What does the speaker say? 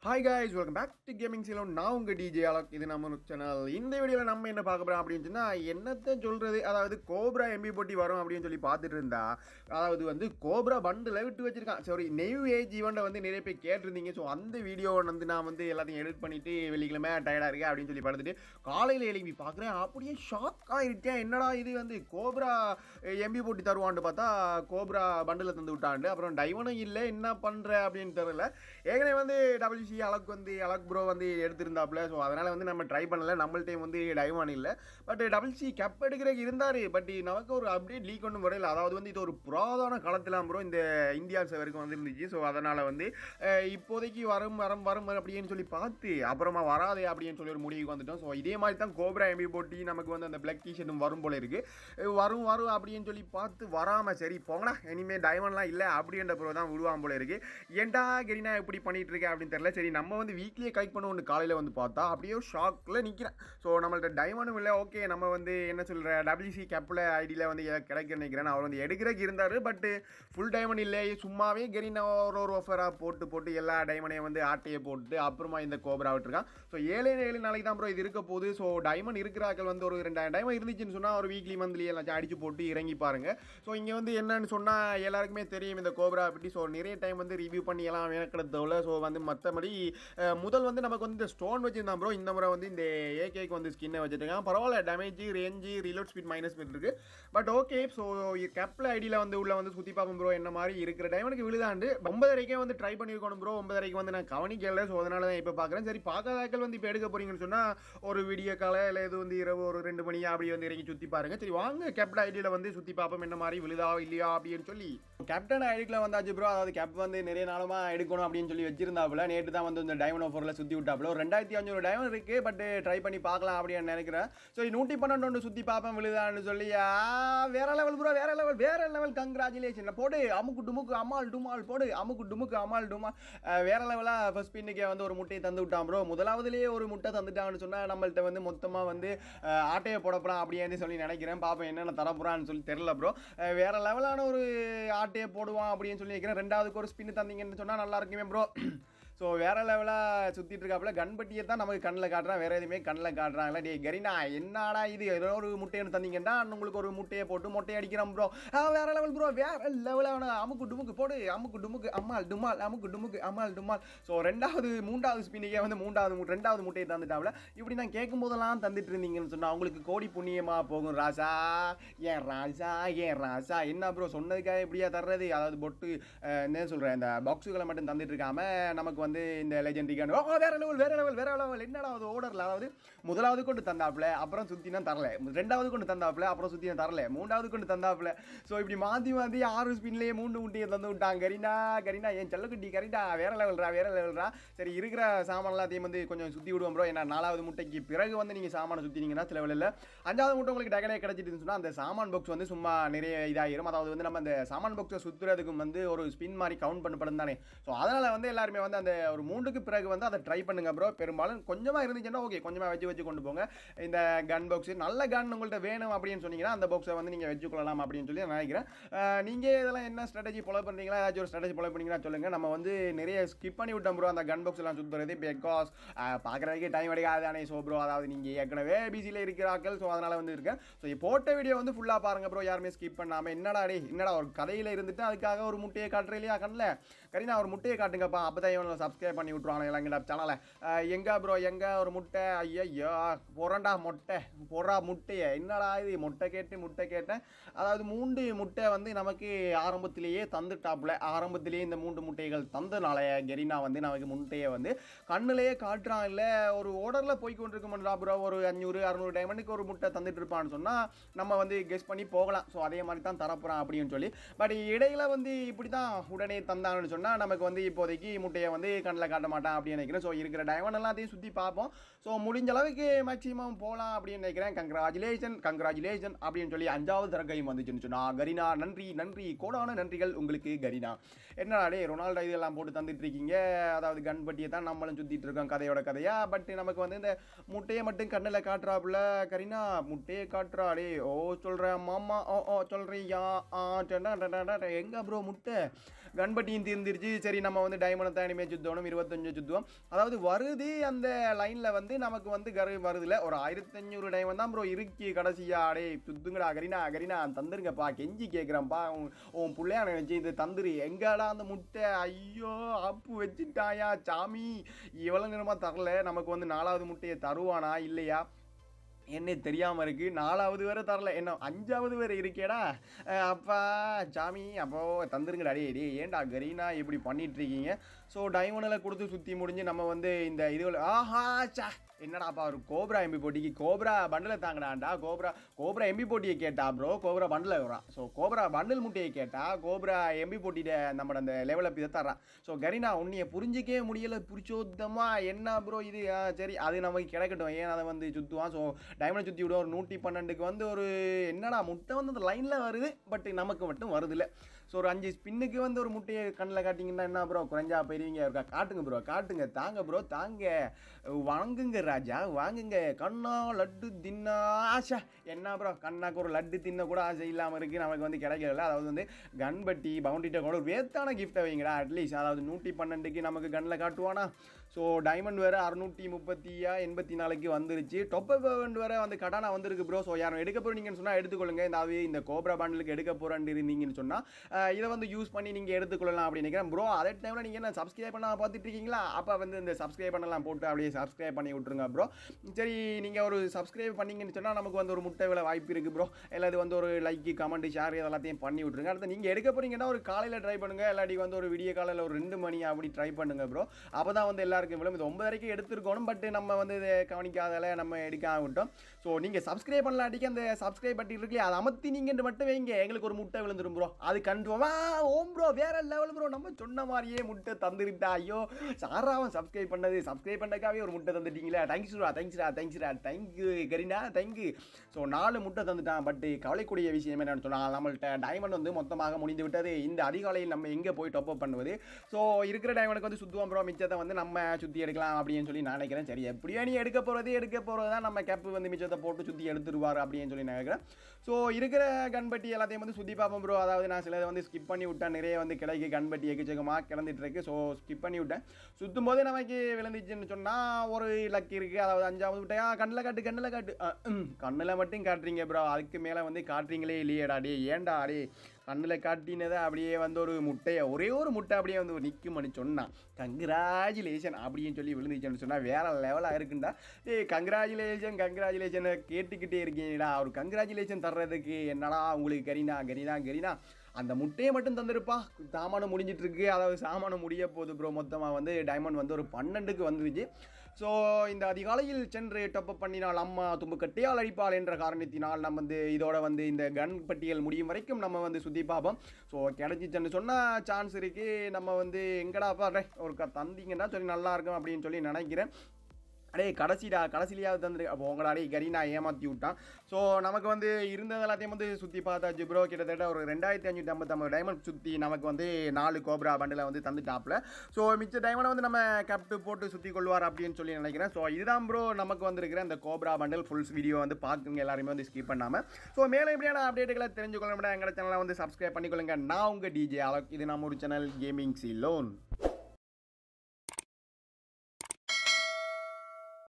hi guys welcome back to gaming சீலோ நான் உங்கள் டிஜே அலக் இது நம்ம சேனல் இந்த வீடியோவில் நம்ம என்ன பார்க்க போகிறோம் அப்படின்னு சொன்னால் என்னத்தை சொல்கிறது அதாவது கோப்ரா எம்பி போட்டி வரும் அப்படின்னு சொல்லி பார்த்துட்டு இருந்தா அதாவது வந்து கோப்ரா பண்டில் விட்டு வச்சிருக்கான் சாரி நெவ் ஏஜ் ஈவெண்ட்டை வந்து நிறைய பேர் கேட்டிருந்தீங்க ஸோ அந்த வீடியோவை வந்து நான் வந்து எல்லாத்தையும் எடிட் பண்ணிவிட்டு வெள்ளிக்கிழமை டயர்டாக இருக்கேன் அப்படின்னு சொல்லி படுத்துட்டு காலையில் எழுப்பி பார்க்குறேன் அப்படியே ஷாக் ஆகிருக்கேன் என்னடா இது வந்து கோப்ரா எம்பி போட்டி தருவான்னு பார்த்தா கோப்ரா பண்டில் தந்து விட்டாண்டு அப்புறம் டைவனும் இல்லை என்ன பண்ணுற அப்படின்னு தெரியல ஏற்கனவே வந்து டபிள்யூசி அலக் வந்து அலக் ப்ரோ வந்து எடுத்திருந்தாப்புல ஸோ அதனால் வந்து நம்ம ட்ரை பண்ணல நம்மள்டையும் வந்து டைவான் இல்லை பட் டபிள்யூசி கப் எடுக்கிறதுக்கு இருந்தார் பட் நமக்கு ஒரு அப்டேட் லீக் ஒன்றும் வரையில அதாவது வந்து இது ஒரு புராதன காலத்தில் ப்ரோ இந்த இந்தியா வரைக்கும் வந்துருந்துச்சு ஸோ அதனால் வந்து அஹ், இப்போதைக்கு வரும் வரும் வரும் அப்படின்னு சொல்லி பார்த்து அப்புறமா வராதே அப்படின்னு சொல்லி ஒரு முடிவுக்கு வந்துட்டோம் ஸோ இதே மாதிரி தான் கோப்ரா எம்பி போட்டி நமக்கு வந்து அந்த பிளாக் டிஷர்ட்டும் வரும் போல இருக்கு அஹ், வரும் வரும் அப்படின்னு சொல்லி பார்த்து வராமல் சரி போங்கடா இனிமேல் டைமண்ட்லாம் இல்லை அப்படின்ற ப்ரோ தான் விடுவான் போல இருக்கு ஏன்டா கெரினா இப்படி பண்ணிட்டு இருக்கேன் அப்படின்னு தெரியல சரி நம்ம வந்து வீக்லியே கலெக்ட் பண்ண ஒன்று காலையில் வந்து பார்த்தா அப்படியே ஷாக்கில் நிற்கிறேன் ஸோ நம்மள்ட்ட டைமண்டும் இல்லை ஓகே நம்ம வந்து என்ன சொல்கிற டபிள்யூசி கேப்பில் ஐடியில் வந்து கிடைக்க நினைக்கிறேன் அவர் வந்து எடுக்கிறதுக்கு இருந்தார் பட்டு ஃபுல் டைமண்ட் இல்லை சும்மாவே கெரினா ஒரு ஒரு ஆஃபராக போட்டு போட்டு எல்லா டைமண்டையும் வந்து ஆட்டையை போட்டு அப்புறமா இந்த கோபரா விட்டுருக்கான் ஸோ ஏழு ஏழு நாளைக்கு தான் ப்ரோ இது இருக்க போகுது ஸோ டைமண்ட் இருக்கிறாக்கள் வந்து ஒரு ரெண்டாயிரம் டைமண்ட் இருந்துச்சுன்னு சொன்னால் ஒரு வீக்லி மந்த்லி எல்லாம் அடிச்சு போட்டு இறங்கி பாருங்க ஸோ இங்கே வந்து என்னன்னு சொன்னால் எல்லாருக்குமே தெரியும் இந்த கோப்ரா பற்றி ஸோ நிறைய டைம் வந்து ரிவ்யூ பண்ணி எல்லாம் வேணக்கிறதோல ஸோ வந்து மற்றபடி அஹ், முதல் வந்து நமக்கு வந்து இந்த ஸ்டோன் வச்சிருந்தான் ப்ரோ இந்த முறை வந்து இந்த ஏகேக்கு வந்து ஸ்கின்னை வச்சுருக்கான் பரவாயில்ல damage range reload speed minus speed இருக்குது பட் ஓகே ஸோ கப்பில் ஐடியில் வந்து உள்ள வந்து சுற்றி பார்ப்போம் ப்ரோ என்ன மாதிரி இருக்கிற டைமனுக்கு விழுதாண்டு ஒன்பதரைக்கே வந்து ட்ரை பண்ணியிருக்கணும் ப்ரோ ஒன்பதரைக்கு வந்து நான் கவனிக்கல ஸோ அதனால தான் இப்போ பார்க்குறேன் சரி பார்க்காதாக்கள் வந்து இப்போ எடுக்க போறீங்கன்னு சொன்னால் ஒரு வீடியோ காலை இல்லை இது வந்து இரவு ஒரு ரெண்டு மணியா அப்படி வந்து இறங்கி சுற்றி பாருங்க சரி வாங்க கேப்டன் ஐடியில் வந்து சுற்றி பார்ப்போம் என்ன மாதிரி விழுதா இல்லையா அப்படின்னு சொல்லி கேப்டன் ஐடிக்கில் வந்தாச்சு ப்ரோ அதாவது கேப் வந்து நிறைய நாளமா எடுக்கணும் அப்படின்னு சொல்லி வச்சிருந்தாப்புல நேற்று தான் வந்து இந்த டைமண்ட் ஆஃபரில் சுற்றி விட்டாப்புல ஒரு ரெண்டாயிரத்தி அஞ்சூறு டைமண்ட் இருக்கு பட் ட்ரை பண்ணி பார்க்கலாம் அப்படின்னு நினைக்கிறேன் சரி நூற்றி பன்னெண்டு ஒன்று சுற்றி பார்ப்பேன் விழுதான்னு சொல்லி ஆ, வேற லெவல் ப்ரோ வேற லெவல் வேற லெவல் கங்க்ராச்சுலேஷன் போடு அமுக்கு டுமுக்கு அம்மாள் டுமால் போடு அமுக்கு டுமுக்கு அம்மாள் டுமால் அஹ், வேற லெவலாக ஃபர்ஸ்ட் பின்னுக்கே வந்து ஒரு முட்டையை தந்து விட்டான் ப்ரோ முதலாவதுலேயே ஒரு முட்டை தந்துட்டான்னு சொன்னால் நம்மள்ட்ட வந்து மொத்தமாக வந்து அஹ், ஆட்டையை போடப்படாம் அப்படின்னு சொல்லி நினைக்கிறேன் பார்ப்போம் என்னென்ன தரப்போறான்னு சொல்லி தெரில ப்ரோ வேற லெவலான ஒரு ஆட்டையை போடுவான் அப்படின்னு சொல்லி நினைக்கிறேன் ரெண்டாவதுக்கு ஒரு ஸ்பின் தந்தீங்கன்னு சொன்னால் நல்லா இருக்குமே ப்ரோ ஸோ வேற லெவலாக சுற்றிட்டு இருக்காப்புல கன்பட்டியை தான் நமக்கு கண்ணில் காட்டுறான் வேற எதுவுமே கண்ணில் காட்டுறாங்களா டே கரினா என்னடா இது ஏதோ ஒரு முட்டையை தந்தீங்கன்னா உங்களுக்கு ஒரு முட்டையை போட்டு மொட்டையை அடிக்கிறோம் ப்ரோ வேற லெவல் ப்ரோ வேற லெவலான அமுக்கு டுமுக்கு போடு அமுக்கு டுமுக்கு அம்மாள் டுமால் அமுக்கு டுமுக்கு அம்மாள் டுமால் ஸோ ரெண்டாவது மூன்றாவது ஸ்பின்னிக்கே வந்து மூன்றாவது மு- ரெண்டாவது முட்டையை தந்துட்டாப்புல இப்படி நான் கேட்கும் போதெல்லாம் தந்துட்டு இருந்தீங்கன்னு சொன்னா உங்களுக்கு கோடி புண்ணியமா போகும் ராசா ஏன் ராசா ஏன் ராசா என்ன ப்ரோ சொன்னதுக்காக இப்படியா தர்றது அதாவது பொட்டு அஹ், என்ன சொல்கிறேன் இந்த பாக்ஸுகளை மட்டும் தந்துட்டு இருக்காம நமக்கு வந்து இந்த லெஜெண்டரிக்கான ஓ வேற லெவல் வேற லெவல் வேற லெவல் என்னடா அது ஓடரில் அதாவது முதலாவது கொண்டு தந்தாப்புல அப்புறம் சுற்றினா தரல ரெண்டாவது கொண்டு தந்தாப்புல அப்புறம் சுற்றினா தரல மூன்றாவது கொண்டு தந்தாப்புல ஸோ இப்படி மாற்றி மாற்றி ஆறு ஸ்பின்லேயே மூணு முட்டையை தந்து விட்டாங்க கரீனா கரீனா என் செல்லக்குட்டி கரீனா வேற லெவல்ரா வேற லெவல்ரா சரி இருக்கிற சாமான் எல்லாத்தையும் வந்து கொஞ்சம் சுற்றி விடுவோம் ப்ரோ ஏன்னா நாலாவது முட்டைக்கு பிறகு வந்து நீங்கள் சாமானை சுற்றினீங்கன்னா சில வேலையில் அஞ்சாவது முட்டை உங்களுக்கு டகனே கிடச்சிட்டுன்னு சொன்னால் அந்த சாமான் பாக்ஸ் வந்து சும்மா நிறைய இதாகிரும் அதாவது வந்து நம்ம அந்த சாமான் பாக்ஸை சுற்றுறதுக்கு வந்து ஒரு ஸ்பின் மாதிரி கவுண்ட் பண்ணப்படும் தானே ஸோ அதனால் வந்து எல்லாருமே வந்து அந்த ஒரு மூன்றுக்கு பிறகு வந்து அதை ட்ரை பண்ணுங்க ப்ரோ பெரும்பாலும் கொஞ்சமாக இருந்துச்சுன்னா ஓகே கொஞ்சமாக வச்சு வச்சு கொண்டு போங்க இந்த கன் பாக்ஸ் நல்ல கன் உங்கள்கிட்ட வேணும் அப்படின்னு சொன்னீங்கன்னா அந்த பாக்ஸை வந்து நீங்கள் வச்சுக்கொள்ளலாம் அப்படின்னு சொல்லி நான் நினைக்கிறேன் நீங்கள் இதெல்லாம் என்ன ஸ்ட்ராட்டஜி ஃபாலோ பண்ணுறீங்களா ஏதாச்சும் ஒரு ஸ்ட்ராட்டஜி ஃபாலோ பண்ணீங்கன்னா சொல்லுங்கள் நம்ம வந்து நிறைய ஸ்கிப் பண்ணி விட்டோம் ப்ரோ அந்த கன் பாக்ஸ் எல்லாம் சுற்றுறது பிகாஸ் பார்க்குறதுக்கே டைம் எடுக்காது தானே ஸோ ப்ரோ அதாவது நீங்கள் ஏற்கனவே பிசியில் இருக்கிறார்கள் ஸோ அதனால் வந்து இருக்கேன் ஸோ போட்ட வீடியோ வந்து ஃபுல்லாக பாருங்க ப்ரோ யாருமே ஸ்கிப் பண்ணாமல் என்னடா டே என்னடா ஒரு கதையில் இருந்துட்டு அதுக்காக ஒரு முட்டையை காட்டுற இல்லையா கண்ணில் கரீனா ஒரு முட்டையை காட்டுங்கப்பா அப்போ தான் இவனை சப்ஸ்கிரைப் பண்ணி விட்ருவாங்க எல்லாம் சேனலை எங்கே ப்ரோ எங்கே ஒரு முட்டை ஐயோ பொறண்டா மொட்டை பொறா முட்டையை என்னடா இது முட்டை கேட்டு முட்டை கேட்டேன் அதாவது மூன்று முட்டை வந்து நமக்கு ஆரம்பத்திலேயே தந்துட்டாப்புல ஆரம்பத்திலேயே இந்த மூன்று முட்டைகள் தந்தனால கெரினா வந்து நமக்கு முட்டையை வந்து கண்ணிலேயே காட்டுறான் இல்லை ஒரு ஓர்டரில் போய் கொண்டிருக்கோம்டா ப்ரோ ஒரு அஞ்சூறு அறநூறு டைமண்டுக்கு ஒரு முட்டை தந்துட்டு இருப்பான்னு சொன்னால் நம்ம வந்து கெஸ் பண்ணி போகலாம் ஸோ அதே மாதிரி தான் தரப்போகிறான் அப்படின்னு சொல்லி பட் இடையில வந்து இப்படி தான் உடனே தந்தாங்கன்னு சொன்னால் நமக்கு வந்து இப்போதைக்கு முட்டையை வந்து கண்ணில் காட்ட மாட்டான் அப்படின்னு நினைக்கிறேன் ஸோ இருக்கிற டைமண்ட் எல்லாத்தையும் சுற்றி பார்ப்போம் ஸோ முடிஞ்ச அளவுக்கு மேக்ஸிமம் போகலாம் அப்படின்னு நினைக்கிறேன் கங்க்ராச்சுலேஷன் கங்க்ராச்சுலேஷன் அப்படின்னு சொல்லி அஞ்சாவது தரக்கையும் வந்துச்சுன்னு சொன்னா கரினா நன்றி நன்றி கோடான நன்றிகள் உங்களுக்கு கரினா என்னடா டே ரொனால்டோ இதெல்லாம் போட்டு தந்துட்டு இருக்கீங்க அதாவது கன் பட்டியை தான் நம்மளும் சுற்றிட்டு இருக்கோம் கதையோட கதையா பட் நமக்கு வந்து இந்த முட்டையை மட்டும் கண்ணில் காட்டுறாப்புல கரினா முட்டையை காட்டுறா டே ஓ சொல்கிறேன் மாமா ஓ ஓ சொல்கிறியா ஆ எங்கே ப்ரோ முட்டை கன்பட்டியும் தீர்ந்துருச்சு சரி நம்ம வந்து டைமண்ட் தான் இனிமேல் சுத்தணும் இருபத்தஞ்சு சுத்துவோம் அதாவது வருது அந்த லைனில் வந்து நமக்கு வந்து கரு வருதுல ஒரு ஆயிரத்தஞ்சூறு டைமண்ட் தான் ப்ரோ இருக்கு கடைசியா அடே சுத்துங்கடா கரினா கரினா தந்துருங்கப்பா கெஞ்சி கேட்குறேன்ப்பா உன் உன் பிள்ளையா நினச்சி இது தந்துரு எங்கடா அந்த முட்டை ஐயோ அப்பு வச்சுட்டாயா சாமி இவ்வளோ நேரமாக தரல நமக்கு வந்து நாலாவது முட்டையை தருவானா இல்லையா என்ன தெரியாமல் இருக்கு நாலாவது வேற தரல என்ன அஞ்சாவது வேற இருக்கேடா அஹ் அப்பா சாமி அப்போ தந்துருங்கடா டே டே ஏன்டா கரீனா இப்படி பண்ணிட்டு இருக்கீங்க ஸோ டைமண்டில் கொடுத்து சுற்றி முடிஞ்சு நம்ம வந்து இந்த இதுவில் ஆஹா சா என்னடாப்பா ஒரு கோப்ரா எம்பி போட்டிக்கு கோப்ரா பண்டில் தாங்கடாண்டா கோப்ரா கோப்ரா எம்பி போட்டியை கேட்டா ப்ரோ கோப்ரா பண்டில் வரான் ஸோ கோப்ரா பண்டில் முட்டையை கேட்டா கோப்ரா எம்பி போட்டியிட நம்ம அந்த லெவல் அப் இதை தர்றான் ஸோ கரீனா உன்னைய புரிஞ்சிக்கவே முடியல புரிச்சோத்தமா என்ன ப்ரோ இது ஆ, சரி அது நமக்கு கிடைக்கட்டும் ஏன் அதை வந்து சுற்றுவான் ஸோ டைமண்ட் சுற்றி விட ஒரு நூற்றி பன்னெண்டுக்கு வந்து ஒரு என்னடா முட்டை வந்து அந்த லைனில் வருது பட் நமக்கு மட்டும் வருதில்ல ஸோ ஒரு அஞ்சு ஸ்பின்னுக்கு வந்து ஒரு முட்டையை கண்ணில் காட்டிங்கன்னா என்ன ப்ரோ குறைஞ்சா போயிருவீங்க இருக்கா காட்டுங்க ப்ரோ காட்டுங்க தாங்க ப்ரோ தாங்க வாங்குங்க ராஜா வாங்குங்க கண்ணா லட்டு தின்னா ஆஷா என்ன ப்ரோ கண்ணாக்கு ஒரு லட்டு தின்ன கூட ஆசை இல்லாமல் இருக்குது நமக்கு வந்து கிடைக்கல அதாவது வந்து கன்பட்டி பவுண்டிட்ட கூட ஒரு வேத்தான கிஃப்ட்டை வைங்கடா அட்லீஸ்ட் அதாவது நூற்றி பன்னெண்டுக்கு நமக்கு கண்ணில் காட்டுவானா ஸோ டைமண்ட் வேறு அறுநூற்றி முப்பத்தியா எண்பத்தி நாலுக்கு வந்துருச்சு டொப்பப் வேண்ட் வேறு வந்து கடானா வந்திருக்கு ப்ரோ ஸோ யாரும் எடுக்க போகிறீங்கன்னு சொன்னால் எடுத்துக்கொள்ளுங்க இந்த அது இந்த கோப்ரா பாண்டலுக்கு எடுக்க போகிறேன்னு இருந்தீங்கன்னு சொன்னால் இதை வந்து யூஸ் பண்ணி நீங்கள் எடுத்துக்கொள்ளலாம் அப்படின்னு நினைக்கிறேன் ப்ரோ அதே டைமில் நீங்கள் என்ன சப்ஸ்கிரைப் பண்ண பார்த்துட்டு இருக்கீங்களா அப்போ வந்து இந்த சப்ஸ்கிரைப் பண்ணலாம் போட்டு அப்படியே சப்ஸ்கிரைப் பண்ணி விட்ருங்க ப்ரோ சரி நீங்கள் ஒரு சப்ஸ்கிரைப் பண்ணீங்கன்னு சொன்னால் நமக்கு வந்து ஒரு முட்டை விலை வாய்ப்பு இருக்குது ப்ரோ எல்லாது வந்து ஒரு லைக் கமெண்ட் ஷேர் இதெல்லாத்தையும் பண்ணி விட்ருங்க அடுத்து நீங்கள் எடுக்க போகிறீங்கன்னா ஒரு காலையில் ட்ரை பண்ணுங்கள் இல்லாட்டி வந்து ஒரு விடிய காலையில் ஒரு ரெண்டு மணி அப்படி ட்ரை பண்ணுங்க ப்ரோ அப்போ தான் வந்து எல்லாருக்கும் விழும் இது ஒன்பது வரைக்கும் எடுத்துருக்கணும் பட் நம்ம வந்து இதை கவனிக்காதால நம்ம எடுக்காம விட்டோம் ஸோ நீங்கள் சப்ஸ்கிரைப் பண்ணலாட்டிக்கு அந்த சப்ஸ்கிரைப் பட்டி இருக்கு அதை அமர்த்தி நீங்கள் மட்டும் வைங்க எங்களுக்கு ஒரு முட்டை விழுந்துரும் ப்ரோ அது கன்ஃபார்மா ஓம் ப்ரோ வேற லெவல் ப்ரோ நம்ம சொன்ன மாதிரியே முட்டை தந்துருட்டா ஐயோ சாராவன் சப்ஸ்கிரைப் பண்ணது சப்ஸ்கிரைப் பண்ணக்காவே ஒரு முட்டை தந்துட்டீங்களா தேங்க்ஸ்ரா தேங்க்ஸ்ரா தேங்க்ஸ்ரா தேங்க்யூ கரீனா தேங்க்யூ ஸோ நாலு முட்டை தந்துட்டான் பட் கவலைக்கூடிய விஷயம் என்னன்னு சொன்னால் நம்மள்ட்ட டைமண்ட் வந்து மொத்தமாக முடிந்து விட்டது இந்த அதிகாலையில் நம்ம எங்கே போய் டாப் அப் பண்ணுவது ஸோ இருக்கிற டைமண்டுக்கு வந்து சுற்றுவோம் ப்ரோ மிச்சத்தை வந்து நம்ம சுற்றி எடுக்கலாம் அப்படின்னு சொல்லி நான் நினைக்கிறேன் சரி எப்படியோ நீ எடுக்க போகிறது எடுக்க போகிறது தான் நம்ம கேப்பு வந்து மிச்சத்தை போட்டு சுற்றி எடுத்துருவார் அப்படின்னு சொல்லி நினைக்கிறேன் ஸோ இருக்கிற கண்பட்டி எல்லாத்தையும் வந்து சுற்றி பார்ப்போம் ப்ரோ அதாவது நான் சிலதை வந்து ஸ்கிப் பண்ணி விட்டேன் நிறைய வந்து கிடைக்கு கண்பட்டி எக்கச்சக்கமாக கிளந்துட்டு இருக்கு ஸோ ஸ்கிப் பண்ணி விட்டேன் சுற்றும் போது நமக்கு விழுந்துச்சுன்னு சொன்னால் ஒரு லக் இருக்குது அதாவது அஞ்சாவது விட்டையா கண்ணில் காட்டு கண்ணில் காட்டு கண்ணில் மட்டும் காட்டுறீங்க ப்ரோ அதுக்கு மேலே வந்து காட்டுறீங்களே இல்லையேடா டே ஏன்டா டே கண்ணில் காட்டினதை அப்படியே வந்து ஒரு முட்டையை ஒரே ஒரு முட்டை அப்படியே வந்து நிற்கும்னு சொன்னான் கங்க்ராச்சுலேஷன் அப்படின்னு சொல்லி விழுந்துச்சுன்னு சொன்னால் வேற லெவலாக இருக்குண்டா ஏய் கங்க்ராச்சுலேஷன் கங்க்ராச்சுலேஷன் கேட்டுக்கிட்டே இருக்கீங்கடா ஒரு கங்க்ராச்சுலேஷன் தர்றதுக்கு என்னடா உங்களுக்கு கரீனா கரீனா கரீனா அந்த முட்டையை மட்டும் தந்திருப்பா சாமானம் முடிஞ்சிட்டு இருக்கு அதாவது சாமானம் முடிய போகுது ப்ரோ மொத்தமாக வந்து டைமண்ட் வந்து ஒரு பன்னெண்டுக்கு வந்துருச்சு ஸோ இந்த அதிகாலையில் சென்று டப்பப் பண்ணினால் அம்மா தும்பு கட்டியால் அடிப்பாள் என்ற காரணத்தினால் நம்ம வந்து இதோட வந்து இந்த கன் பட்டியல் முடியும் வரைக்கும் நம்ம வந்து சுற்றி பார்ப்போம் ஸோ கிடச்சிச்சுன்னு சொன்னால் சான்ஸ் இருக்குது நம்ம வந்து எங்கடா பாரு ஒரு க தந்தீங்கன்னா சொல்லி நல்லா இருக்கும் அப்படின்னு சொல்லி நினைக்கிறேன் அடே கடைசிடா கடைசிலையாவது தந்துரு அப்போ உங்களா அடே கரீனா ஏமாற்றி விட்டான் ஸோ நமக்கு வந்து இருந்தது எல்லாத்தையும் வந்து சுற்றி பார்த்தாச்சு ப்ரோ கிட்டத்தட்ட ஒரு ரெண்டாயிரத்தி அஞ்சூற்றி ஐம்பத்தொம்பது டைமண்ட் சுற்றி நமக்கு வந்து நாலு கோப்ரா பண்டில் வந்து தந்துட்டாப்ல ஸோ மிச்ச டைமண்டை வந்து நம்ம கப்ட்டு போட்டு சுற்றி கொள்வார் அப்படின்னு சொல்லி நினைக்கிறேன் ஸோ இதுதான் ப்ரோ நமக்கு வந்திருக்கிற இந்த கோப்ரா பண்டில் ஃபுல்ஸ் வீடியோ வந்து பார்க்குங்க எல்லாருமே வந்து ஸ்கிப் பண்ணாமல் ஸோ மேலே எப்படியான அப்டேட்டுகளை தெரிஞ்சுக்கொள்ளணும் எங்களோட சேனலை வந்து சப்ஸ்கிரைப் பண்ணிக்கொள்ளுங்க நான் உங்கள் டிஜே அலக் இது நம்ம ஒரு சேனல் கேமிங் சி லோன்